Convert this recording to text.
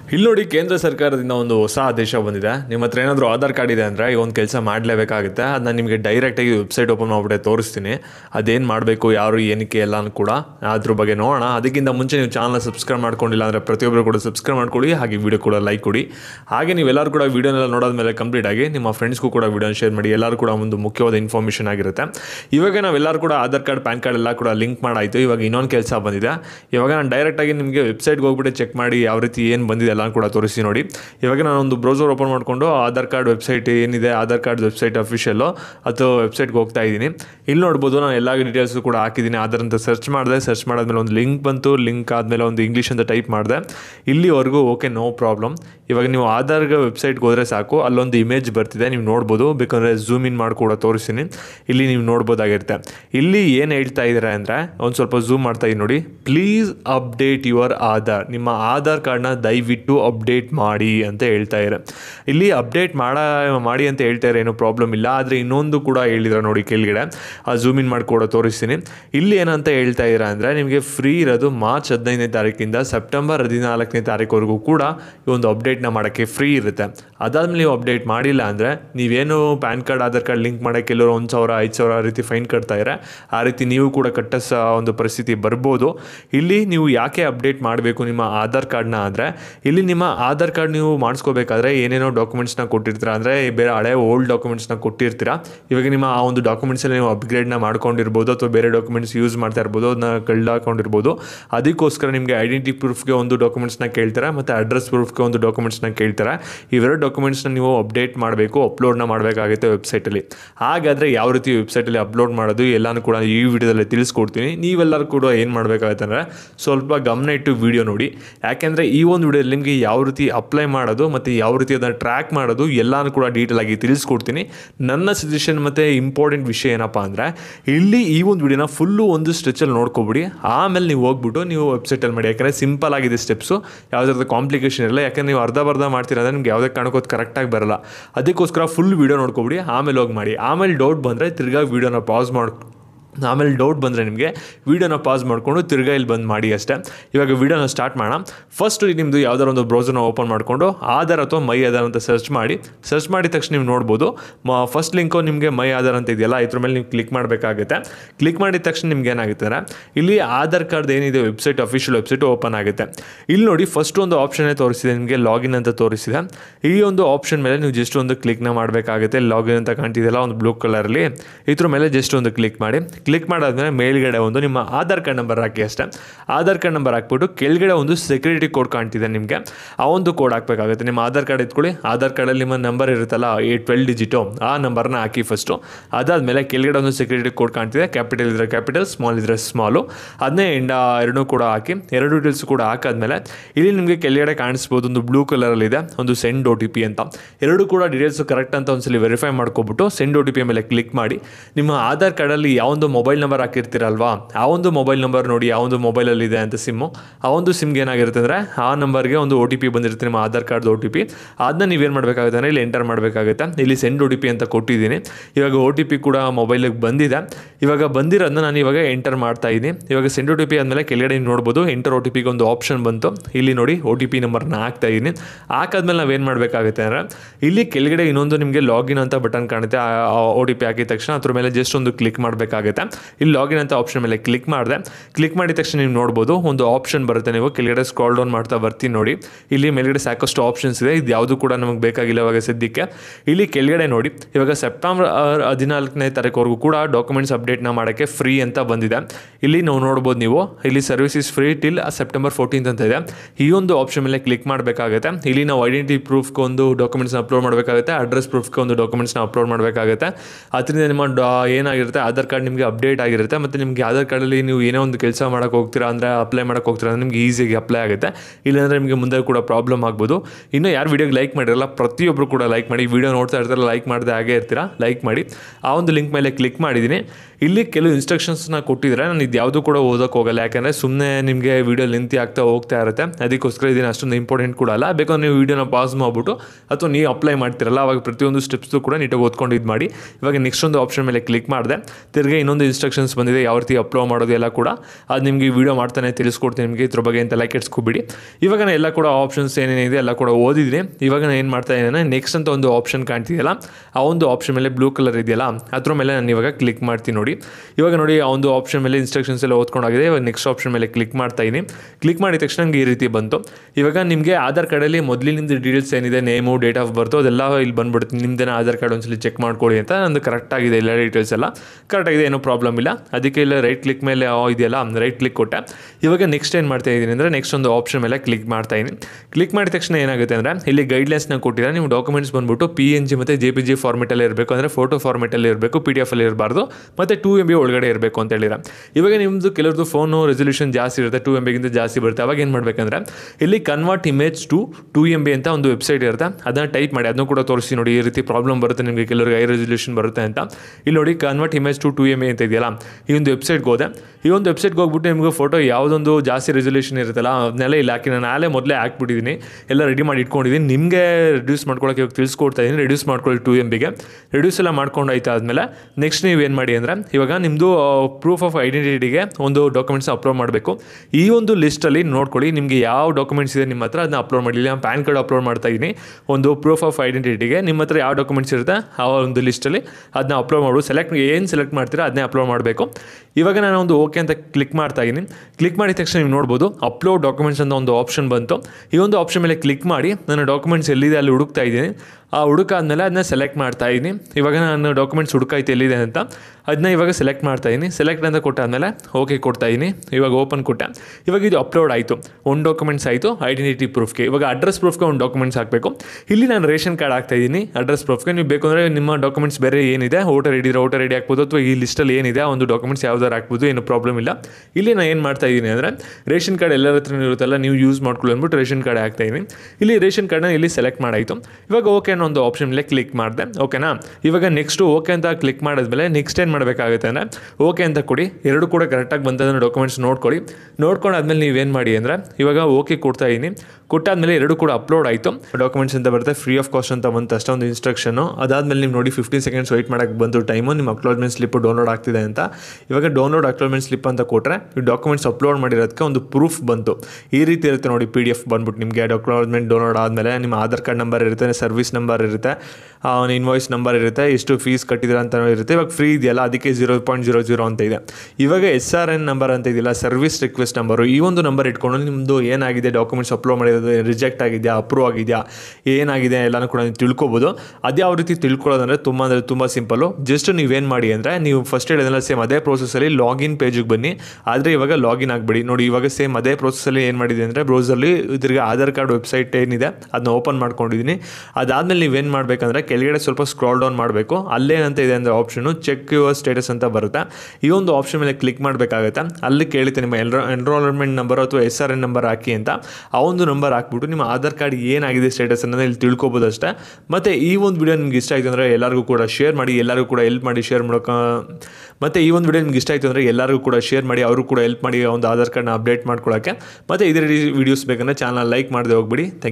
ಇಲ್ಲಿ ನೋಡಿ ಕೇಂದ್ರ ಸರ್ಕಾರದಿಂದ ಒಂದು ಹೊಸ ಆದೇಶ ಬಂದಿದೆ ನಿಮ್ಮ ಹತ್ರ ಏನಾದರೂ ಆಧಾರ್ ಕಾರ್ಡ್ ಇದೆ ಅಂದರೆ ಈ ಒಂದು ಕೆಲಸ ಮಾಡಲೇಬೇಕಾಗುತ್ತೆ ಅದನ್ನ ನಿಮಗೆ ಡೈರೆಕ್ಟಾಗಿ ವೆಬ್ಸೈಟ್ ಓಪನ್ ಮಾಡಿಬಿಟ್ಟೆ ತೋರಿಸ್ತೀನಿ ಅದೇನು ಮಾಡಬೇಕು ಯಾರು ಏನಕ್ಕೆ ಎಲ್ಲನೂ ಕೂಡ ಅದ್ರ ಬಗ್ಗೆ ನೋಡೋಣ ಅದಕ್ಕಿಂತ ಮುಂಚೆ ನೀವು ಚಾನಲ್ ಸಬ್ಸ್ಕ್ರೈಬ್ ಮಾಡ್ಕೊಂಡಿಲ್ಲ ಅಂದರೆ ಪ್ರತಿಯೊಬ್ಬರು ಕೂಡ ಸಬ್ಸ್ಕ್ರೈಬ್ ಮಾಡ್ಕೊಳ್ಳಿ ಹಾಗೆ ವಿಡಿಯೋ ಕೂಡ ಲೈಕ್ ಕೊಡಿ ಹಾಗೆ ನೀವೆಲ್ಲರೂ ಕೂಡ ವೀಡಿಯೋನೆಲ್ಲ ನೋಡಾದ್ಮೇಲೆ ಕಂಪ್ಲೀಟ್ ಆಗಿ ನಿಮ್ಮ ಫ್ರೆಂಡ್ಸ್ಗೂ ಕೂಡ ವೀಡಿಯೋನ ಶೇರ್ ಮಾಡಿ ಎಲ್ಲರೂ ಕೂಡ ಒಂದು ಮುಖ್ಯವಾದ ಇನ್ಫಾರ್ಮೇಷನ್ ಆಗಿರುತ್ತೆ ಇವಾಗ ನಾವೆಲ್ಲರೂ ಕೂಡ ಆಧಾರ್ ಕಾರ್ಡ್ ಪ್ಯಾನ್ ಕಾರ್ಡ್ ಎಲ್ಲ ಕೂಡ ಲಿಂಕ್ ಮಾಡಾಯಿತು ಇವಾಗ ಇನ್ನೊಂದು ಕೆಲಸ ಬಂದಿದೆ ಇವಾಗ ನಾನು ಡೈರೆಕ್ಟಾಗಿ ನಿಮಗೆ ವೆಬ್ಸೈಟ್ಗೆ ಹೋಗ್ಬಿಟ್ಟು ಚೆಕ್ ಮಾಡಿ ಯಾವ ರೀತಿ ಏನು ಬಂದಿದೆ ಎಲ್ಲ ಕೂಡ ತೋರಿಸಿ ನೋಡಿ ಇವಾಗ ನಾನು ಒಂದು ಬ್ರೌಸರ್ ಓಪನ್ ಮಾಡಿಕೊಂಡು ಆಧಾರ್ ಕಾರ್ಡ್ ವೆಬ್ಸೈಟ್ ಏನಿದೆ ಆಧಾರ್ ಕಾರ್ಡ್ ವೆಬ್ಸೈಟ್ ಅಫಿಷಿಯಲ್ಲು ಅಥವಾ ವೆಬ್ಸೈಟ್ಗೆ ಹೋಗ್ತಾ ಇದ್ದೀನಿ ಇಲ್ಲಿ ನೋಡ್ಬೋದು ನಾನು ಎಲ್ಲ ಡೀಟೇಲ್ಸು ಕೂಡ ಹಾಕಿದ್ದೀನಿ ಆಧಾರ್ ಅಂತ ಸರ್ಚ್ ಮಾಡಿದೆ ಸರ್ಚ್ ಮಾಡಾದ್ಮೇಲೆ ಒಂದು ಲಿಂಕ್ ಬಂತು ಲಿಂಕ್ ಆದಮೇಲೆ ಒಂದು ಇಂಗ್ಲೀಷ್ ಅಂತ ಟೈಪ್ ಮಾಡಿದೆ ಇಲ್ಲಿವರೆಗೂ ಓಕೆ ನೋ ಪ್ರಾಬ್ಲಮ್ ಇವಾಗ ನೀವು ಆಧಾರ್ಗೆ ವೆಬ್ಸೈಟ್ಗೆ ಹೋದರೆ ಸಾಕು ಅಲ್ಲೊಂದು ಇಮೇಜ್ ಬರ್ತಿದೆ ನೀವು ನೋಡ್ಬೋದು ಬೇಕಂದರೆ ಝೂಮ್ ಇನ್ ಮಾಡಿ ಕೂಡ ತೋರಿಸ್ತೀನಿ ಇಲ್ಲಿ ನೀವು ನೋಡ್ಬೋದಾಗಿರುತ್ತೆ ಇಲ್ಲಿ ಏನು ಹೇಳ್ತಾ ಇದ್ದಾರೆ ಅಂದರೆ ಒಂದು ಸ್ವಲ್ಪ ಝೂಮ್ ಮಾಡ್ತಾ ಇದ್ದೀನಿ ನೋಡಿ ಪ್ಲೀಸ್ ಅಪ್ಡೇಟ್ ಯುವರ್ ಆಧಾರ್ ನಿಮ್ಮ ಆಧಾರ್ ಕಾರ್ಡ್ನ ದಯವಿಟ್ಟು ಅಪ್ಡೇಟ್ ಮಾಡಿ ಅಂತ ಹೇಳ್ತಾ ಇದ್ದಾರೆ ಇಲ್ಲಿ ಅಪ್ಡೇಟ್ ಮಾಡ ಮಾಡಿ ಅಂತ ಹೇಳ್ತಾ ಇದ್ದಾರೆ ಏನೂ ಪ್ರಾಬ್ಲಮ್ ಇಲ್ಲ ಆದರೆ ಇನ್ನೊಂದು ಕೂಡ ಹೇಳಿದ್ರೆ ನೋಡಿ ಕೆಳಗಡೆ ಆ ಝೂಮ್ ಇನ್ ಮಾಡಿ ಕೂಡ ತೋರಿಸ್ತೀನಿ ಇಲ್ಲಿ ಏನಂತ ಹೇಳ್ತಾ ಇದ್ದಾರೆ ಅಂದರೆ ನಿಮಗೆ ಫ್ರೀ ಇರೋದು ಮಾರ್ಚ್ ಹದಿನೈದನೇ ತಾರೀಕಿಂದ ಸೆಪ್ಟೆಂಬರ್ ಹದಿನಾಲ್ಕನೇ ತಾರೀಕುವರೆಗೂ ಕೂಡ ಈ ಒಂದು ಅಪ್ಡೇಟ್ನ ಮಾಡೋಕ್ಕೆ ಫ್ರೀ ಇರುತ್ತೆ ಅದಾದ್ಮೇಲೆ ನೀವು ಅಪ್ಡೇಟ್ ಮಾಡಿಲ್ಲ ಅಂದರೆ ನೀವೇನು PAN card Aadhaar card link ಮಾಡೋಕ್ಕೆ ಎಲ್ಲರೂ ಒಂದು ಸಾವಿರ ಐದು ಸಾವಿರ ಆ ರೀತಿ ಫೈನ್ ಕಟ್ತಾ ಇದ್ದಾರೆ ಆ ರೀತಿ ನೀವು ಕೂಡ ಕಟ್ಟೋ ಸ ಒಂದು ಪರಿಸ್ಥಿತಿ ಬರ್ಬೋದು ಇಲ್ಲಿ ನೀವು ಯಾಕೆ ಅಪ್ಡೇಟ್ ಮಾಡಬೇಕು ನಿಮ್ಮ ಆಧಾರ್ ಕಾರ್ಡ್ನ ಅಂದರೆ ಇಲ್ಲಿ ನಿಮ್ಮ ಆಧಾರ್ ಕಾರ್ಡ್ ನೀವು ಮಾಡಿಸ್ಕೋಬೇಕಾದ್ರೆ ಏನೇನೋ ಡಾಕ್ಯುಮೆಂಟ್ಸ್ನ ಕೊಟ್ಟಿರ್ತೀರ ಅಂದರೆ ಬೇರೆ ಹಳೆ ಓಲ್ಡ್ ಡಾಕ್ಯುಮೆಂಟ್ಸ್ನ ಕೊಟ್ಟಿರ್ತೀರ ಇವಾಗ ನಿಮ್ಮ ಆ ಒಂದು ಡಾಕ್ಯುಮೆಂಟ್ಸಲ್ಲಿ ನೀವು ಅಪ್ಗ್ರೇಡ್ನ ಮಾಡ್ಕೊಂಡಿರ್ಬೋದು ಅಥವಾ ಬೇರೆ ಡಾಕ್ಯುಮೆಂಟ್ಸ್ ಯೂಸ್ ಮಾಡ್ತಾ ಇರ್ಬೋದು ಅದನ್ನ ಕಳ್ದಾಕೊಂಡಿರ್ಬೋದು ಅದಕ್ಕೋಸ್ಕರ ನಿಮಗೆ ಐಡೆಂಟಿ ಪ್ರೂಫ್ಗೆ ಒಂದು ಡಾಕ್ಯುಮೆಂಟ್ಸ್ನ ಕೇಳ್ತಾರೆ ಮತ್ತು ಅಡ್ರೆಸ್ ಪ್ರೂಫ್ಗೆ ಒಂದು ಡಾಕ್ಯುಮೆಂಟ್ಸ್ನ ಕೇಳ್ತಾರೆ ಇವೆರಡು ಡಾಕ್ಯುಮೆಂಟ್ಸ್ನ ನೀವು ಅಪ್ಡೇಟ್ ಮಾಡಬೇಕು ಅಪ್ಲೋಡ್ನ ಮಾಡಬೇಕಾಗುತ್ತೆ ವೆಬ್ಸೈಟಲ್ಲಿ ಹಾಗಾದರೆ ಯಾವ ರೀತಿ ವೆಬ್ಸೈಟಲ್ಲಿ ಅಪ್ಲೋಡ್ ಮಾಡೋದು ಎಲ್ಲನೂ ಕೂಡ ಈ ವಿಡಿಯೋದಲ್ಲಿ ತಿಳಿಸ್ಕೊಡ್ತೀನಿ ನೀವೆಲ್ಲರೂ ಕೂಡ ಏನು ಮಾಡಬೇಕಾಗುತ್ತೆ ಅಂದರೆ ಸ್ವಲ್ಪ ಗಮನ ಇಟ್ಟು ವಿಡಿಯೋ ನೋಡಿ ಯಾಕೆಂದರೆ ಈ ಒಂದು ವಿಡಿಯೋದಲ್ಲಿ ನಿಮಗೆ ಯಾವ ರೀತಿ ಅಪ್ಲೈ ಮಾಡೋದು ಮತ್ತು ಯಾವ ರೀತಿ ಅದನ್ನು ಟ್ರ್ಯಾಕ್ ಮಾಡೋದು ಎಲ್ಲನೂ ಕೂಡ ಡೀಟೇಲ್ ಆಗಿ ತಿಳಿಸ್ಕೊಡ್ತೀನಿ ನನ್ನ ಸಜೆಷನ್ ಮತ್ತು ಇಂಪಾರ್ಟೆಂಟ್ ವಿಷಯ ಏನಪ್ಪ ಅಂದರೆ ಇಲ್ಲಿ ಈ ಒಂದು ವಿಡಿಯೋನ ಫುಲ್ಲು ಒಂದು ಸ್ಟ್ರೆಚಲ್ಲಿ ನೋಡ್ಕೊಬಿಡಿ ಆಮೇಲೆ ನೀವು ಹೋಗ್ಬಿಟ್ಟು ನೀವು ವೆಬ್ಸೈಟಲ್ಲಿ ಮಾಡಿ ಯಾಕಂದರೆ ಸಿಂಪಲ್ ಆಗಿದೆ ಸ್ಟೆಪ್ಸು ಯಾವುದಾದ್ರೂ ಕಾಂಪ್ಲಿಕೇಶನ್ ಇರಲ್ಲ ಯಾಕಂದರೆ ನೀವು ಅರ್ಧ ಬರ್ಧ ಮಾಡ್ತೀರ ಅಂದರೆ ನಿಮ್ಗೆ ಯಾವುದೇ ಕಾರಣಕ್ಕೂ ಕರೆಕ್ಟಾಗಿ ಬರಲ್ಲ ಅದಕ್ಕೋಸ್ಕರ ಫುಲ್ ವಿಡಿಯೋ ನೋಡ್ಕೊಬಿಡಿ ಆಮೇಲೆ ಹೋಗಿ ಮಾಡಿ ಆಮೇಲೆ ಡೌಟ್ ಬಂದರೆ ತಿರ್ಗಾ ವಿಡಿಯೋನ ಪಾಸ್ ಮಾಡಿ ಆಮೇಲೆ ಡೌಟ್ ಬಂದರೆ ನಿಮಗೆ ವೀಡಿಯೋನ ಪಾಸ್ ಮಾಡಿಕೊಂಡು ತಿರ್ಗಾ ಇಲ್ಲಿ ಬಂದು ಮಾಡಿ ಅಷ್ಟೇ ಇವಾಗ ವೀಡಿಯೋನ ಸ್ಟಾರ್ಟ್ ಮಾಡೋಣ ಫಸ್ಟ್ ನಿಮ್ಮದು ಯಾವ್ದಾರು ಒಂದು ಬ್ರೌಸರ್ನ ಓಪನ್ ಮಾಡಿಕೊಂಡು ಆಧಾರ್ ಅಥವಾ ಮೈ ಆಧಾರ್ ಅಂತ ಸರ್ಚ್ ಮಾಡಿ ಸರ್ಚ್ ಮಾಡಿದ ತಕ್ಷಣ ನೀವು ನೋಡ್ಬೋದು ಮ ಫಸ್ಟ್ ಲಿಂಕು ನಿಮಗೆ ಮೈ ಆಧಾರ್ ಅಂತ ಇದೆಯಲ್ಲ ಇದ್ರ ಮೇಲೆ ನೀವು ಕ್ಲಿಕ್ ಮಾಡಬೇಕಾಗುತ್ತೆ ಕ್ಲಿಕ್ ಮಾಡಿದ ತಕ್ಷಣ ನಿಮ್ಗೆ ಏನಾಗುತ್ತೆ ಅಂದರೆ ಇಲ್ಲಿ ಆಧಾರ್ ಕಾರ್ಡ್ ಏನಿದೆ ವೆಬ್ಸೈಟ್ ಅಫಿಷಿಯಲ್ ವೆಬ್ಸೈಟ್ ಓಪನ್ ಆಗುತ್ತೆ ಇಲ್ಲಿ ನೋಡಿ ಫಸ್ಟ್ ಒಂದು ಆಪ್ಷನ್ನೇ ತೋರಿಸಿದೆ ನಿಮಗೆ ಲಾಗಿನ್ ಅಂತ ತೋರಿಸಿದೆ ಈ ಒಂದು ಆಪ್ಷನ್ ಮೇಲೆ ನೀವು ಜಸ್ಟ್ ಒಂದು ಕ್ಲಿಕ್ನ ಮಾಡಬೇಕಾಗುತ್ತೆ ಲಾಗಿನ್ ಅಂತ ಕಾಣ್ತಿದೆಯಲ್ಲ ಒಂದು ಬ್ಲೂ ಕಲರಲ್ಲಿ ಇದ್ರ ಮೇಲೆ ಜಸ್ಟ್ ಒಂದು ಕ್ಲಿಕ್ ಮಾಡಿ ಕ್ಲಿಕ್ ಮಾಡಾದ್ಮೇಲೆ ಮೇಲ್ಗಡೆ ಒಂದು ನಿಮ್ಮ ಆಧಾರ್ ಕಾರ್ಡ್ ನಂಬರ್ ಹಾಕಿ ಅಷ್ಟೇ ಆಧಾರ್ ಕಾರ್ಡ್ ನಂಬರ್ ಹಾಕ್ಬಿಟ್ಟು ಕೆಳಗಡೆ ಒಂದು ಸೆಕ್ಯೂರಿಟಿ ಕೋಡ್ ಕಾಣ್ತಿದೆ ನಿಮಗೆ ಆ ಒಂದು ಕೋಡ್ ಹಾಕಬೇಕಾಗುತ್ತೆ ನಿಮ್ಮ ಆಧಾರ್ ಕಾರ್ಡ್ ಎತ್ಕೊಳ್ಳಿ ಆಧಾರ್ ಕಾರ್ಡಲ್ಲಿ ನಿಮ್ಮ ನಂಬರ್ ಇರುತ್ತಲ್ಲ ಈ ಟ್ವೆಲ್ ಡಿಜಿಟು ಆ ನಂಬರ್ನ ಹಾಕಿ ಫಸ್ಟು ಅದಾದಮೇಲೆ ಕೆಳಗಡೆ ಒಂದು ಸೆಕ್ಯೂರಿಟಿ ಕೋಡ್ ಕಾಣ್ತಿದೆ ಕ್ಯಾಪಿಟಲ್ ಇದ್ರೆ ಕ್ಯಾಪಿಟಲ್ ಸ್ಮಾಲ್ ಇದ್ರೆ ಸ್ಮಾಲು ಅದನ್ನೇ ಎಂಡ ಎರಡೂ ಕೂಡ ಹಾಕಿ ಎರಡು ಡೀಟೇಲ್ಸ್ ಕೂಡ ಹಾಕಾದ್ಮೇಲೆ ಇಲ್ಲಿ ನಿಮಗೆ ಕೆಳಗಡೆ ಕಾಣಿಸ್ಬೋದು ಒಂದು ಬ್ಲೂ ಕಲರಲ್ಲಿದೆ ಒಂದು ಸೆಂಡ್ ಒ ಟಿ ಪಿ ಅಂತ ಎರಡು ಕೂಡ ಡೀಟೇಲ್ಸ್ ಕರೆಕ್ಟ್ ಅಂತ ಒಂದ್ಸಲಿ ವೆರಿಫೈ ಮಾಡ್ಕೊಬಿಟ್ಟು ಸೆಂಡ್ ಒ ಟಿ ಪಿ ಮೇಲೆ ಕ್ಲಿಕ್ ಮಾಡಿ ನಿಮ್ಮ ಆಧಾರ್ ಕಾರ್ಡಲ್ಲಿ ಯಾವೊಂದು ಮೊಬೈಲ್ ನಂಬರ್ ಹಾಕಿರ್ತೀರಲ್ವಾ ಆ ಒಂದು ಮೊಬೈಲ್ ನಂಬರ್ ನೋಡಿ ಯಾವ ಒಂದು ಮೊಬೈಲಲ್ಲಿ ಇದೆ ಅಂತ ಸಿಮ್ಮು ಆ ಒಂದು ಸಿಮ್ಗೆ ಏನಾಗಿರುತ್ತೆ ಅಂದರೆ ಆ ನಂಬರ್ಗೆ ಒಂದು ಒ ಟಿ ಪಿ ಬಂದಿರುತ್ತೆ ನಿಮ್ಮ Aadhaar card O T P ಅದನ್ನ ನೀವೇನು ಮಾಡಬೇಕಾಗುತ್ತೆ ಅಂದರೆ ಇಲ್ಲಿ ಎಂಟರ್ ಮಾಡಬೇಕಾಗುತ್ತೆ ಇಲ್ಲಿ ಸೆಂಡ್ ಒ ಟಿ ಪಿ ಅಂತ ಕೊಟ್ಟಿದ್ದೀನಿ ಇವಾಗ ಒ ಟಿ ಪಿ ಕೂಡ ಮೊಬೈಲಿಗೆ ಬಂದಿದೆ ಇವಾಗ ಬಂದಿರೋದನ್ನ ನಾನು ಇವಾಗ ಎಂಟರ್ ಮಾಡ್ತಾ ಇದ್ದೀನಿ ಇವಾಗ ಸೆಂಡ್ ಒ ಟಿ ಪಿ ಆದಮೇಲೆ ಕೆಳಗಡೆ ನೀವು ನೋಡ್ಬೋದು ಎಂಟರ್ ಒ ಟಿ ಪಿಗೆ ಒಂದು ಆಪ್ಷನ್ ಬಂತು ಇಲ್ಲಿ ನೋಡಿ ಒ ಟಿ ಪಿ ನಂಬರ್ನ ಹಾಕ್ತಾ ಇದ್ದೀನಿ ಹಾಕಾದ್ಮೇಲೆ ನಾವೇನು ಮಾಡಬೇಕಾಗುತ್ತೆ ಅಂದರೆ ಇಲ್ಲಿ ಕೆಳಗಡೆ ಇನ್ನೊಂದು ನಿಮಗೆ ಲಾಗಿನ್ ಅಂತ ಬಟನ್ ಕಾಣುತ್ತೆ ಒ ಟಿ ಪಿ ಹಾಕಿದ ತಕ್ಷಣ ಅದ್ರ ಮೇಲೆ ಜಸ್ಟ್ ಒಂದು ಕ್ಲಿಕ್ ಮಾಡಬೇಕಾಗುತ್ತೆ ಇಲ್ಲಿ ಲಾಗಿನ್ ಅಂತ ಆಪ್ಷನ್ ಮೇಲೆ ಕ್ಲಿಕ್ ಮಾಡಿದೆ ಕ್ಲಿಕ್ ಮಾಡಿದ ತಕ್ಷಣ ನೀವು ನೋಡ್ಬೋದು ಒಂದು ಆಪ್ಷನ್ ಬರುತ್ತೆ ನೀವು ಕೆಳಗಡೆ ಸ್ಕ್ರಾಲ್ ಡೌನ್ ಮಾಡ್ತಾ ಬರ್ತೀನಿ ನೋಡಿ ಇಲ್ಲಿ ಮೇಲ್ಗಡೆ ಸಾಕಷ್ಟು ಆಪ್ಷನ್ಸ್ ಇದೆ ಇದು ಯಾವುದು ಕೂಡ ನಮಗೆ ಬೇಕಾಗಿಲ್ಲ ಇವಾಗ ಸದ್ಯಕ್ಕೆ ಇಲ್ಲಿ ಕೆಳಗಡೆ ನೋಡಿ ಇವಾಗ ಸೆಪ್ಟೆಂಬರ್ ಹದಿನಾಲ್ಕನೇ ತಾರೀಕುವರೆಗೂ ಕೂಡ ಡಾಕ್ಯುಮೆಂಟ್ಸ್ ಅಪ್ಡೇಟ್ನ ಮಾಡೋಕ್ಕೆ ಫ್ರೀ ಅಂತ ಬಂದಿದೆ ಇಲ್ಲಿ ನಾವು ನೋಡ್ಬೋದು ನೀವು ಇಲ್ಲಿ service is free till September fourteenth ಅಂತ ಇದೆ ಈ ಒಂದು ಆಪ್ಷನ್ ಮೇಲೆ ಕ್ಲಿಕ್ ಮಾಡಬೇಕಾಗುತ್ತೆ ಇಲ್ಲಿ ನಾವು ಐಡೆಂಟಿ ಪ್ರೂಫ್ಗೆ ಒಂದು ಡಾಕ್ಯುಮೆಂಟ್ಸ್ನ ಅಪ್ಲೋಡ್ ಮಾಡಬೇಕಾಗುತ್ತೆ ಅಡ್ರೆಸ್ ಪ್ರೂಫ್ಗೆ ಒಂದು ಡಾಕ್ಯುಮೆಂಟ್ಸ್ನ ಅಪ್ಲೋಡ್ ಮಾಡಬೇಕಾಗುತ್ತೆ ಅದರಿಂದ ನಿಮ್ಮ ಡಾ ಏನಾಗಿರುತ್ತೆ ಆಧಾರ್ ಕಾರ್ಡ್ ನಿಮಗೆ ಅಪ್ಡೇಟ್ ಆಗಿರುತ್ತೆ ಮತ್ತು ನಿಮಗೆ ಆಧಾರ್ ಕಾರ್ಡಲ್ಲಿ ನೀವು ಏನೋ ಒಂದು ಕೆಲಸ ಮಾಡೋಕೆ ಹೋಗ್ತೀರಾ ಅಂದರೆ ಅಪ್ಲೈ ಮಾಡೋಕೆ ಹೋಗ್ತೀರಾ ಅಂದರೆ ನಿಮಗೆ ಈಸಿಯಾಗಿ ಅಪ್ಲೈ ಆಗುತ್ತೆ ಇಲ್ಲಾಂದರೆ ನಿಮಗೆ ಮುಂದೆ ಕೂಡ ಪ್ರಾಬ್ಲಮ್ ಆಗ್ಬೋದು ಇನ್ನು ಯಾರು ವೀಡಿಯೋಗೆ ಲೈಕ್ ಮಾಡಿರಲ್ಲ ಪ್ರತಿಯೊಬ್ಬರು ಕೂಡ ಲೈಕ್ ಮಾಡಿ ವೀಡಿಯೋ ನೋಡ್ತಾ ಇರ್ತಾರಲ್ಲ ಲೈಕ್ ಮಾಡದೆ ಹಾಗೆ ಇರ್ತೀರಾ ಲೈಕ್ ಮಾಡಿ ಆ ಒಂದು ಲಿಂಕ್ ಮೇಲೆ ಕ್ಲಿಕ್ ಮಾಡಿದ್ದೀನಿ ಇಲ್ಲಿ ಕೆಲವು ಇನ್ಸ್ಟ್ರಕ್ಷನ್ಸ್ನ ಕೊಟ್ಟಿದ್ರೆ ನಾನು ಇದು ಯಾವುದು ಕೂಡ ಓದೋಕೆ ಹೋಗಲ್ಲ ಯಾಕಂದರೆ ಸುಮ್ಮನೆ ನಿಮಗೆ ವೀಡಿಯೋ ಲೆಂತಿ ಆಗ್ತಾ ಹೋಗ್ತಾ ಇರುತ್ತೆ ಅದಕ್ಕೋಸ್ಕರ ಇದನ್ನು ಅಷ್ಟೊಂದು ಇಂಪಾರ್ಟೆಂಟ್ ಕೂಡ ಅಲ್ಲ ಬೇಕಾದ್ರೆ ನೀವು ವೀಡಿಯೋನ ಪಾಸ್ ಮಾಡಿಬಿಟ್ಟು ಅಥವಾ ನೀವು ಅಪ್ಲೈ ಮಾಡ್ತಿರಲ್ಲ ಅವಾಗ ಪ್ರತಿಯೊಂದು ಸ್ಟೆಪ್ಸು ಕೂಡ ನೀಟಾಗಿ ಓದ್ಕೊಂಡು ಇದು ಮಾಡಿ ಇವಾಗ ನೆಕ್ಸ್ಟ್ ಒಂದು ಆಪ್ಷನ್ ಮೇಲೆ ಕ್ಲಿಕ್ ಮಾಡಿದೆ ತಿರ್ಗಿ ಇನ್ನೊಂದು ಕೆಲವೊಂದು ಇನ್ಸ್ಟ್ರಕ್ಷನ್ಸ್ ಬಂದಿದೆ ಯಾವ ರೀತಿ ಅಪ್ಲೋಡ್ ಮಾಡೋದು ಎಲ್ಲ ಕೂಡ ಅದು ನಿಮಗೆ ಈ ವಿಡಿಯೋ ಮಾಡ್ತಾನೆ ತಿಳಿಸ್ಕೊಡ್ತೀನಿ ನಿಮಗೆ ಇದ್ರ ಬಗ್ಗೆ ಅಂತ ಲೈಕ್ ಇಟ್ಸ್ಕೊಬಿಡಿ ಇವಾಗ ನಾನು ಎಲ್ಲ ಕೂಡ ಆಪ್ಷನ್ಸ್ ಏನೇನಿದೆ ಎಲ್ಲ ಕೂಡ ಓದಿದ್ದೀನಿ ಇವಾಗ ನಾನು ಏನು ಮಾಡ್ತಾ ಇದ್ದೇನೆ ನೆಕ್ಸ್ಟ್ ಅಂತ ಒಂದು ಆಪ್ಷನ್ ಕಾಣ್ತಿದೆಯಲ್ಲ ಆ ಒಂದು ಆಪ್ಷನ್ ಮೇಲೆ ಬ್ಲೂ ಕಲರ್ ಇದೆಯಲ್ಲ ಅದ್ರ ಮೇಲೆ ನಾನು ಇವಾಗ ಕ್ಲಿಕ್ ಮಾಡ್ತೀನಿ ನೋಡಿ ಇವಾಗ ನೋಡಿ ಆ ಒಂದು ಆಪ್ಷನ್ ಮೇಲೆ ಇನ್ಸ್ಟ್ರಕ್ಷನ್ಸ್ ಎಲ್ಲ ಓದ್ಕೊಂಡಾಗಿದೆ ಇವಾಗ ನೆಕ್ಸ್ಟ್ ಆಪ್ಷನ್ ಮೇಲೆ ಕ್ಲಿಕ್ ಮಾಡ್ತಾ ಇದ್ದೀನಿ ಕ್ಲಿಕ್ ಮಾಡಿದ ತಕ್ಷಣ ನನಗೆ ಈ ರೀತಿ ಬಂತು ಇವಾಗ ನಿಮಗೆ ಆಧಾರ್ ಕಾರ್ಡಲ್ಲಿ ಮೊದಲಿನಿಂದ ಡೀಟೇಲ್ಸ್ ಏನಿದೆ ನೇಮು ಡೇಟ್ ಆಫ್ ಬರ್ತು ಅದೆಲ್ಲ ಇಲ್ಲಿ ಬಂದ್ಬಿಡುತ್ತೆ ನಿಮ್ದೇನ ಆಧಾರ್ ಕಾರ್ಡ್ ಒಂದ್ಸಲಿ ಚೆಕ್ ಮಾಡ್ಕೊಳ್ಳಿ ಅಂತ ನಂದು ಕರೆಕ್ಟ್ ಆಗಿದೆ ಎಲ್ಲ ಡೀಟೇಲ್ಸ್ ಎಲ್ಲ ಕರೆಕ್ಟ್ ಆಗಿದೆ ಏನೂ ಪ್ರಾಬ್ಲಮ್ ಇಲ್ಲ ಅದಕ್ಕೆ ಇಲ್ಲ ರೈಟ್ ಕ್ಲಿಕ್ ಮೇಲೆ ಆ ಇದೆಯಲ್ಲ ರೈಟ್ ಕ್ಲಿಕ್ ಕೊಟ್ಟೆ ಇವಾಗ ನೆಕ್ಸ್ಟ್ ಏನು ಮಾಡ್ತಾ ಇದ್ದೀನಿ ಅಂದರೆ ನೆಕ್ಸ್ಟ್ ಒಂದು ಆಪ್ಷನ್ ಮೇಲೆ ಕ್ಲಿಕ್ ಮಾಡ್ತಾ ಇದ್ದೀನಿ ಕ್ಲಿಕ್ ಮಾಡಿದ ತಕ್ಷಣ ಏನಾಗುತ್ತೆ ಅಂದರೆ ಇಲ್ಲಿ ಗೈಡ್ಲೈನ್ಸ್ನ ಕೊಟ್ಟಿದ್ದಾರೆ ನೀವು ಡಾಕ್ಯುಮೆಂಟ್ಸ್ ಬಂದ್ಬಿಟ್ಟು ಪಿ ಎನ್ ಜಿ ಮತ್ತು ಜೆ ಪಿ ಜಿ ಫಾರ್ಮೆಟಲ್ಲಿ ಇರಬೇಕು ಅಂದರೆ ಫೋಟೋ ಫಾರ್ಮೆಟಲ್ಲಿ ಇರಬೇಕು ಪಿ ಡಿ ಎಫಲ್ಲಿ ಇರಬಾರ್ದು ಮತ್ತು ಟೂ ಎಮ್ ಬಿ ಒಳಗಡೆ ಇರಬೇಕು ಅಂತ ಹೇಳಿರ ಇವಾಗ ನಿಮ್ಮದು ಕೆಲವ್ರದ್ದು ಫೋನು ರೆಸೊಲ್ಯೂಷನ್ ಜಾಸ್ತಿ ಇರುತ್ತೆ ಟೂ ಎಮ್ ಬಿಗಿಂತ ಜಾಸ್ತಿ ಬರುತ್ತೆ ಅವಾಗ ಏನು ಮಾಡಬೇಕಂದ್ರೆ ಇಲ್ಲಿ convert image to two M B ಅಂತ ಒಂದು ವೆಬ್ಸೈಟ್ ಇರುತ್ತೆ ಅದನ್ನು ಟೈಪ್ ಮಾಡಿ ಅದನ್ನು ಕೂಡ ತೋರಿಸಿ ನೋಡಿ ಈ ರೀತಿ ಪ್ರಾಬ್ಲಮ್ ಬರುತ್ತೆ ನಿಮಗೆ ಕೆಲವರಿಗೆ ಐ ರೆಸೊಲ್ಯೂಷನ್ ಬರುತ್ತೆ ಅಂತ ಇಲ್ಲಿ ನೋಡಿ convert image to two M B ಅಂತ ಇದೆಯಲ್ಲ ಈ ಒಂದು ವೆಬ್ಸೈಟ್ಗೆ ಹೋದೆ ಈ ಒಂದು ವೆಬ್ಸೈಟ್ಗೆ ಹೋಗ್ಬಿಟ್ಟು ನಿಮಗೆ ಫೋಟೋ ಯಾವುದೊಂದು ಜಾಸ್ತಿ ರೆಸೊಲ್ಯೂಷನ್ ಇರುತ್ತಲ್ಲ ಅದನ್ನೆಲ್ಲ ಇಲ್ಲಿ ಹಾಕಿ ನಾನು ನಾಳೆ ಮೊದಲೇ ಹಾಕ್ಬಿಟ್ಟಿದ್ದೀನಿ ಎಲ್ಲ ರೆಡಿ ಮಾಡಿ ಇಟ್ಕೊಂಡಿದ್ದೀನಿ ನಿಮಗೆ ರಿಡ್ಯೂಸ್ ಮಾಡ್ಕೊಳ್ಳೋಕೆ ಇವಾಗ ತಿಳಿಸ್ಕೊಡ್ತಾ ಇದ್ದೀನಿ ರಿಡ್ಯೂಸ್ ಮಾಡ್ಕೊಳ್ಳಿ ಟೂ ಎಮ್ ಬಿಗೆ ರಿಡ್ಯೂಸ್ ಎಲ್ಲ ಮಾಡ್ಕೊಂಡು ಆಯ್ತು ಆದಮೇಲೆ ನೆಕ್ಸ್ಟ್ ನೀವು ಏನು ಮಾಡಿ ಅಂದರೆ ಇವಾಗ ನಿಮ್ಮದು ಪ್ರೂಫ್ ಆಫ್ ಐಡೆಂಟಿಟಿಗೆ ಒಂದು ಡಾಕ್ಯುಮೆಂಟ್ಸ್ ಅಪ್ಲೋಡ್ ಮಾಡಬೇಕು ಈ ಒಂದು ಲಿಸ್ಟಲ್ಲಿ ನೋಡ್ಕೊಳ್ಳಿ ನಿಮಗೆ ಯಾವ ಡಾಕ್ಯುಮೆಂಟ್ಸ್ ಇದೆ ನಿಮ್ಮ ಹತ್ರ ಅದನ್ನ ಅಪ್ಲೋಡ್ ಮಾಡಿ ನಾನು ಪ್ಯಾನ್ ಕಾರ್ಡ್ ಅಪ್ಲೋಡ್ ಮಾಡ್ತಾ ಇದ್ದೀನಿ ಒಂದು ಪ್ರೂಫ್ ಆಫ್ ಐಡೆಂಟಿಟಿಗೆ ನಿಮ್ಮ ಹತ್ರ ಯಾವ ಡಾಕ್ಯುಮೆಂಟ್ಸ್ ಇರುತ್ತೆ ಆ ಒಂದು ಲಿಸ್ಟಲ್ಲಿ ಅದನ್ನ ಅಪ್ಲೋಡ್ ಮಾಡು ಸೆಲೆಕ್ಟ್ ಏನು ಸೆಲೆಕ್ಟ್ ಮಾಡ್ತೀರಾ ಅದನ್ನೇ ಅಪ್ಲೋಡ್ ಮಾಡಬೇಕು ಇವಾಗ ನಾನು ಒಂದು ಓಕೆ ಅಂತ ಕ್ಲಿಕ್ ಮಾಡ್ತಾ ಇದ್ದೀನಿ ಕ್ಲಿಕ್ ಮಾಡಿದ ತಕ್ಷಣ ನೀವು ನೋಡ್ಬೋದು ಅಪ್ಲೋಡ್ ಡಾಕ್ಯುಮೆಂಟ್ಸ್ ಅಂತ ಒಂದು ಆಪ್ಷನ್ ಬಂತು ಈ ಒಂದು ಆಪ್ಷನ್ ಮೇಲೆ ಕ್ಲಿಕ್ ಮಾಡಿ ನನ್ನ ಡಾಕ್ಯುಮೆಂಟ್ಸ್ ಎಲ್ಲಿದೆ ಅಲ್ಲಿ ಹುಡುಕ್ತಾ ಇದ್ದೀನಿ ಆ ಹುಡುಕಾದ್ಮೇಲೆ ಅದನ್ನ ಸೆಲೆಕ್ಟ್ ಮಾಡ್ತಾ ಇದ್ದೀನಿ ಇವಾಗ ನಾನು ಡಾಕ್ಯುಮೆಂಟ್ಸ್ ಹುಡುಕಾಯ್ತು ಎಲ್ಲಿದೆ ಅಂತ ಅದನ್ನ ಇವಾಗ ಸೆಲೆಕ್ಟ್ ಮಾಡ್ತಾ ಇದ್ದೀನಿ ಸೆಲೆಕ್ಟ್ ಅಂತ ಕೊಟ್ಟಾದ್ಮೇಲೆ ಓಕೆ ಕೊಡ್ತಾ ಇದ್ದೀನಿ ಇವಾಗ ಓಪನ್ ಕೊಟ್ಟೆ ಇವಾಗ ಇದು ಅಪ್ಲೋಡ್ ಆಯಿತು ಒಂದು ಡಾಕ್ಯುಮೆಂಟ್ಸ್ ಆಯಿತು ಐಡೆಂಟಿಟಿ ಪ್ರೂಫ್ಗೆ ಇವಾಗ ಅಡ್ರೆಸ್ ಪ್ರೂಫ್ಗೆ ಒಂದು ಡಾಕ್ಯುಮೆಂಟ್ಸ್ ಹಾಕಬೇಕು ಇಲ್ಲಿ ನಾನು ರೇಷನ್ ಕಾರ್ಡ್ ಹಾಕ್ತಾ ಇದ್ದೀನಿ ಅಡ್ರೆಸ್ ಪ್ರೂಫ್ಗೆ ನೀವು ಬೇಕು ಅಂದರೆ ನಿಮ್ಮ ಡಾಕ್ಯುಮೆಂಟ್ಸ್ ಬೇರೆ ಏನಿದೆ ವೋಟರ್ ಐಡಿ ಇದ್ರೆ ವೋಟರ್ ಐಡಿ ಹಾಕ್ಬೋದು ಅಥವಾ ಈ ಲಿಸ್ಟಲ್ಲಿ ಏನಿದೆ ಆ ಒಂದು ಡಾಕ್ಯುಮೆಂಟ್ಸ್ ಯಾವ್ದಾರು ಹಾಕ್ಬೋದು ಏನು ಪ್ರಾಬ್ಲಮ್ ಇಲ್ಲ ಇಲ್ಲಿ ನಾನು ಏನು ಮಾಡ್ತಾ ಇದ್ದೀನಿ ಅಂದರೆ ರೇಷನ್ ಕಾರ್ಡ್ ಎಲ್ಲರ ಹತ್ರ ಇರುತ್ತಲ್ಲ ನೀವು ಯೂಸ್ ಮಾಡ್ಕೊಳ್ಳಿ ಅಂದ್ಬಿಟ್ಟು ರೇಷನ್ ಕಾರ್ಡ್ ಹಾಕ್ತಾ ಇದ್ದೀನಿ ಇಲ್ಲಿ ರೇಷನ್ ಕಾರ್ಡ್ನ ಇಲ್ಲಿ ಸೆಲೆಕ್ಟ್ ಮಾಡಾಯಿತು ಇವಾಗ ಓಕೆ ಅನ್ನೋ ಒಂದು ಆಪ್ಷನ್ ಮೇಲೆ ಕ್ಲಿಕ್ ಮಾಡಿದೆ ಓಕೆನಾ ಇವಾಗ ನೆಕ್ಸ್ಟು ಓಕೆ ಅಂತ ಕ್ಲಿಕ್ ಮಾಡಿದ್ಮೇಲೆ ನೆಕ್ಸ್ಟ್ ಏನು ಮಾಡಬೇಕಾಗುತ್ತೆ ಅಂದರೆ ಓಕೆ ಅಂತ ಕೊಡಿ ಎರಡು ಕೂಡ ಕರೆಕ್ಟಾಗಿ ಬಂದದನ್ನು ಡಾಕ್ಯುಮೆಂಟ್ಸ್ ನೋಡ್ಕೊಳ್ಳಿ ನೋಡ್ಕೊಂಡಾದ್ಮೇಲೆ ನೀವೇನು ಮಾಡಿ ಅಂದರೆ ಇವಾಗ ಓಕೆ ಕೊಡ್ತಾ ಇದ್ದೀನಿ ಕೊಟ್ಟಾದ್ಮೇಲೆ ಎರಡು ಕೂಡ ಅಪ್ಲೋಡ್ ಆಯಿತು ಡಾಕ್ಯುಮೆಂಟ್ಸ್ ಅಂತ ಬರುತ್ತೆ ಫ್ರೀ ಆಫ್ ಕಾಸ್ಟ್ ಅಂತ ಬಂತು ಅಷ್ಟೇ ಒಂದು ಇನ್ಸ್ಟ್ರಕ್ಷನು ಅದಾದಮೇಲೆ ನೀವು ನೋಡಿ ಫಿಫ್ಟೀನ್ ಸೆಕೆಂಡ್ಸ್ ವೆಯ್ಟ್ ಮಾಡೋಕ್ಕೆ ಬಂತು ಟೈಮು ನಿಮ್ಮ ಅಕ್ಲೋಡ್ಮೆಂಟ್ ಸ್ಲಿಪ್ ಡೌನ್ಲೋಡ್ ಆಗ್ತಿದೆ ಅಂತ ಇವಾಗ ಡೌನ್ಲೋಡ್ ಅಕ್ಲೋಡ್ಮೆಂಟ್ ಸ್ಲಿಪ್ ಅಂತ ಕೊಟ್ಟರೆ ಈ ಡಾಕ್ಯುಮೆಂಟ್ಸ್ ಅಪ್ಲೋಡ್ ಮಾಡಿರೋದಕ್ಕೆ ಒಂದು ಪ್ರೂಫ್ ಬಂತು ಈ ರೀತಿ ಇರುತ್ತೆ ನೋಡಿ ಪಿ ಡಿ ಎಫ್ ಬಂದ್ಬಿಟ್ಟು ನಿಮಗೆ ಡಾಕ್ಯುಮೆಂಟ್ ಡೌನ್ಲೋಡ್ ಆದಮೇಲೆ ನಿಮ್ಮ ಆಧಾರ್ ಕಾರ್ಡ್ ನಂಬರ್ ಇರುತ್ತೆ ಸರ್ವಿಸ್ ನಂಬರ್ ಇರುತ್ತೆ ಅವನ ಇನ್ವಾಯ್ಸ್ ನಂಬರ್ ಇರುತ್ತೆ ಎಷ್ಟು ಫೀಸ್ ಕಟ್ಟಿದ್ರೆ ಅಂತ ಇರುತ್ತೆ ಇವಾಗ ಫ್ರೀ ಇದೆಯಲ್ಲ ಅದಕ್ಕೆ ಜೀರೋ ಪಾಯಿಂಟ್ ಜೀರೋ ಜೀರೋ ಅಂತ ಇದೆ ಇವಾಗ ಎಸ್ ಆರ್ ಎನ್ ನಂಬರ್ ಅಂತ ಇದೆಯಲ್ಲ ಸರ್ವಿಸ್ ರಿಕ್ವೆಸ್ಟ್ ನಂಬರು ಈ ಒಂದು ನಂಬರ್ ಇಟ್ಕೊಂಡು ನಿಮ್ಮದು ಏನಾಗಿದೆ ಡಾಕ್ಯುಮೆಂಟ್ಸ್ ಅಪ್ಲೋಡ್ ಮಾಡಿರೋದು ರಿಜೆಕ್ಟ್ ಆಗಿದೆಯಾ ಅಪ್ರೂವ್ ಆಗಿದೆಯಾ ಏನಾಗಿದೆ ಎಲ್ಲನೂ ಕೂಡ ನೀವು ತಿಳ್ಕೊಬೋದು ಅದು ಯಾವ ರೀತಿ ತಿಳ್ಕೊಳ್ಳೋದಂದ್ರೆ ತುಂಬ ಅಂದರೆ ತುಂಬ ಸಿಂಪಲ್ಲು ಜಸ್ಟ್ ನೀವೇನು ಮಾಡಿ ಅಂದರೆ ನೀವು ಫಸ್ಟ್ ಹೇಳಿದ್ರಲ್ಲ ಸೇಮ್ ಅದೇ ಪ್ರೋಸೆಸಲ್ಲಿ ಲಾಗಿನ್ ಪೇಜಿಗೆ ಬನ್ನಿ ಆದರೆ ಇವಾಗ ಲಾಗಿನ್ ಆಗಿಬಿಡಿ ನೋಡಿ ಇವಾಗ ಸೇಮ್ ಅದೇ ಪ್ರೋಸೆಸಲ್ಲಿ ಏನು ಮಾಡಿದೆ ಅಂದರೆ ಬ್ರೌಸರ್ಲಿ ಇದ್ರಿಗೆ ಆಧಾರ್ ಕಾರ್ಡ್ ವೆಬ್ಸೈಟ್ ಏನಿದೆ ಅದನ್ನ ಓಪನ್ ಮಾಡ್ಕೊಂಡಿದ್ದೀನಿ ಅದಾದಮೇಲೆ ನೀವೇನು ಮಾಡಬೇಕಂದ್ರೆ ಕೆಳಗಡೆ ಸ್ವಲ್ಪ ಸ್ಕ್ರಾಲ್ ಡೌನ್ ಮಾಡಬೇಕು ಅಲ್ಲೇನಂತ ಇದೆ ಅಂದರೆ ಆಪ್ಷನು ಚೆಕ್ ಯುವರ್ ಸ್ಟೇಟಸ್ ಅಂತ ಬರುತ್ತೆ ಈ ಒಂದು ಆಪ್ಷನ್ ಮೇಲೆ ಕ್ಲಿಕ್ ಮಾಡಬೇಕಾಗುತ್ತೆ ಅಲ್ಲಿ ಕೇಳುತ್ತೆ ನಿಮ್ಮ ಎನ್ರೋ ಎನ್ರೋಲ್ಮೆಂಟ್ ನಂಬರ್ ಅಥವಾ ಎಸ್ ಆರ್ ಎನ್ ನಂಬರ್ ಹಾಕಿ ಅಂತ ಆ ಒಂದು ನಂಬರ್ ಹಾಕ್ಬಿಟ್ಟು ನಿಮ್ಮ ಆಧಾರ್ ಕಾರ್ಡ್ ಏನಾಗಿದೆ ಸ್ಟೇಟಸ್ ಅನ್ನೋದು ಇಲ್ಲಿ ತಿಳ್ಕೊಬೋದು ಅಷ್ಟೇ ಮತ್ತು ಈ ಒಂದು ವಿಡಿಯೋ ನಿಮ್ಗೆ ಇಷ್ಟ ಆಯಿತು ಅಂದರೆ ಎಲ್ಲರಿಗೂ ಕೂಡ ಶೇರ್ ಮಾಡಿ ಎಲ್ಲರಿಗೂ ಕೂಡ ಹೆಲ್ಪ್ ಮಾಡಿ ಶೇರ್ ಮಾಡೋಕೆ ಮತ್ತು ಈ ಒಂದು ವಿಡಿಯೋ ನಿಮ್ಗೆ ಇಷ್ಟ ಆಯಿತು ಅಂದರೆ ಎಲ್ಲರಿಗೂ ಕೂಡ ಶೇರ್ ಮಾಡಿ ಅವರು ಕೂಡ ಹೆಲ್ಪ್ ಮಾಡಿ ಒಂದು ಆಧಾರ್ ಕಾರ್ಡ್ನ ಅಪ್ಡೇಟ್ ಮಾಡ್ಕೊಳ್ಳೋಕ್ಕೆ ಮತ್ತು ಇದೇ ರೀತಿ ವೀಡಿಯೋಸ್ ಬೇಕಂದರೆ ಚಾನಲ್ ಲೈಕ್ ಮಾಡದೆ ಹೋಗ್ಬಿಡಿ ಥ್ಯಾಂಕ್